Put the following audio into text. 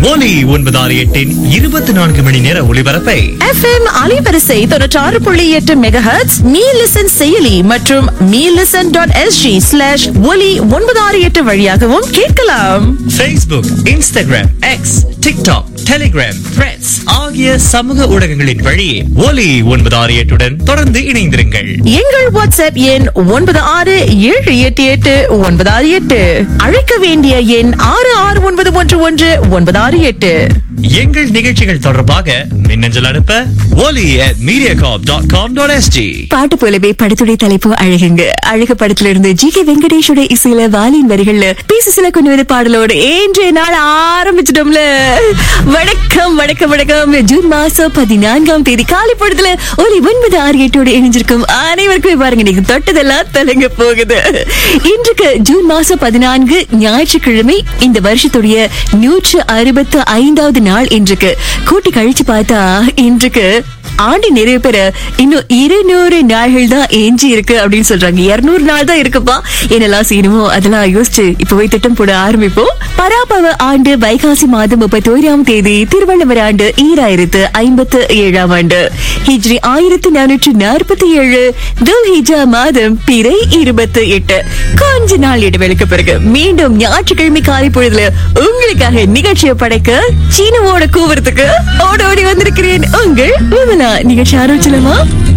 ஒலி ஒன்பது ஆறு எட்டின் இருபத்தி நான்கு மணி நேர ஒளிபரப்பை எஃப்எம் அலைவரிசை தொண்ணூற்றாறு புள்ளி எட்டு மெகாஹெட்ஸ் மீ லிசன் செயலி மற்றும் me listen dot SG slash ஒலி ஒன்பது ஆறு எட்டு வழியாகவும் கேட்கலாம் Facebook, Instagram, X, TikTok, Telegram, Threads ஆகிய சமூக ஊடகங்களின் வழி ஒலி ஒன்பது ஆறு எட்டுடன் தொடர்ந்து இணைந்திருங்கள் எங்கள் வாட்ஸ்அப் எண் ஒன்பது ஆறு ஏழு எட்டு எட்டு ஒன்பது ஆறு எட்டு அழைக்க வேண்டிய எண் ஆறு ஆறு ஒன்பது ஒன்று ஒன்று ஒன்பது ஆறு எட்டு எங்கள் நிகழ்ச்சிகள் தொடர்பாக மின்னஞ்சல் அனுப்ப ஒலி at mediacorp.com.sg பாட்டு போலவே படத்துடைய தலைப்பு அழகுங்க அழகு படத்துல இருந்து ஜி கே வெங்கடேஷோட இசையில வாலின் வரிகள்ல பேசி சில கொண்டு வந்து பாடலோடு இன்றைய நாள் ஆரம்பிச்சிட்டோம்ல வணக்கம் வணக்கம் வணக்கம் ஜூன் மாசம் பதினான்காம் தேதி காலை பொழுதுல ஒலி ஒன்பது ஆறு எட்டோடு இணைஞ்சிருக்கும் அனைவருக்குமே பாருங்க நீங்க தொட்டதெல்லாம் தலைங்க போகுது இன்றைக்கு ஜூன் மாசம் பதினான்கு ஞாயிற்றுக்கிழமை இந்த வருஷத்துடைய நூற்று அறுபத்து ஐந்தாவது நாள் இன்றைக்கு கூட்டி கழிச்சு பார்த்தா இன்றைக்கு ஆண்டு நிறைவு பெற இன்னும் இருநூறு நாள்கள் தான் எஞ்சி இருக்கு அப்படின்னு சொல்றாங்க இருநூறு நாள் தான் இருக்குப்பா என்னெல்லாம் செய்யணுமோ அதெல்லாம் யோசிச்சு இப்பவே திட்டம் போட ஆரம்பிப்போம் பராபவ ஆண்டு வைகாசி மாதம் முப்பத்தி ஓராம் தேதி திருவள்ளுவர் ஆண்டு ஈராயிரத்து ஐம்பத்து ஏழாம் ஆண்டு ஹிஜ்ரி ஆயிரத்தி நானூற்று நாற்பத்தி ஏழு துல் ஹிஜா மாதம் பிறை இருபத்தி எட்டு கொஞ்ச நாள் இடைவெளிக்கு பிறகு மீண்டும் ஞாயிற்றுக்கிழமை காலை பொழுதுல உங்களுக்காக நிகழ்ச்சியை படைக்க சீனவோட கூவறதுக்கு ஓடி ஓடி வந்திருக்கிறேன் உங்கள் விமலா நிகழ்ச்சி ஆரம்பிச்சலாமா